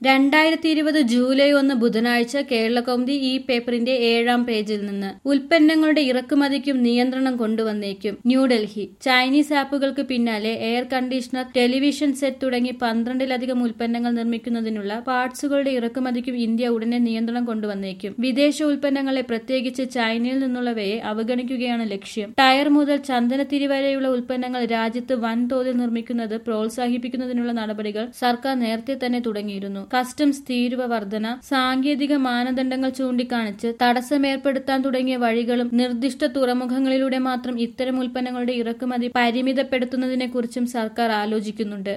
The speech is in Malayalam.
രണ്ടായിരത്തി ഇരുപത് ജൂലൈ ഒന്ന് ബുധനാഴ്ച കേരളകൗമുദി ഈ പേപ്പറിന്റെ ഏഴാം പേജിൽ നിന്ന് ഉൽപ്പന്നങ്ങളുടെ ഇറക്കുമതിക്കും നിയന്ത്രണം കൊണ്ടുവന്നേക്കും ന്യൂഡൽഹി ചൈനീസ് ആപ്പുകൾക്ക് പിന്നാലെ എയർ കണ്ടീഷണർ ടെലിവിഷൻ സെറ്റ് തുടങ്ങി പന്ത്രണ്ടിലധികം ഉൽപ്പന്നങ്ങൾ നിർമ്മിക്കുന്നതിനുള്ള പാർട്സുകളുടെ ഇറക്കുമതിക്കും ഇന്ത്യ ഉടനെ നിയന്ത്രണം കൊണ്ടുവന്നേക്കും വിദേശ ഉൽപ്പന്നങ്ങളെ പ്രത്യേകിച്ച് ചൈനയിൽ നിന്നുള്ളവയെ അവഗണിക്കുകയാണ് ലക്ഷ്യം ടയർ മുതൽ ചന്ദനത്തിരി വരെയുള്ള ഉൽപ്പന്നങ്ങൾ രാജ്യത്ത് വൻതോതിൽ നിർമ്മിക്കുന്നത് പ്രോത്സാഹിപ്പിക്കുന്നതിനുള്ള നടപടികൾ സർക്കാർ നേരത്തെ തന്നെ തുടങ്ങിയിരുന്നു കസ്റ്റംസ് തീരുവ വർധന സാങ്കേതിക മാനദണ്ഡങ്ങൾ ചൂണ്ടിക്കാണിച്ച് തടസ്സമേർപ്പെടുത്താൻ തുടങ്ങിയ വഴികളും നിർദ്ദിഷ്ട തുറമുഖങ്ങളിലൂടെ മാത്രം ഇത്തരം ഉൽപ്പന്നങ്ങളുടെ ഇറക്കുമതി പരിമിതപ്പെടുത്തുന്നതിനെക്കുറിച്ചും സർക്കാർ ആലോചിക്കുന്നുണ്ട്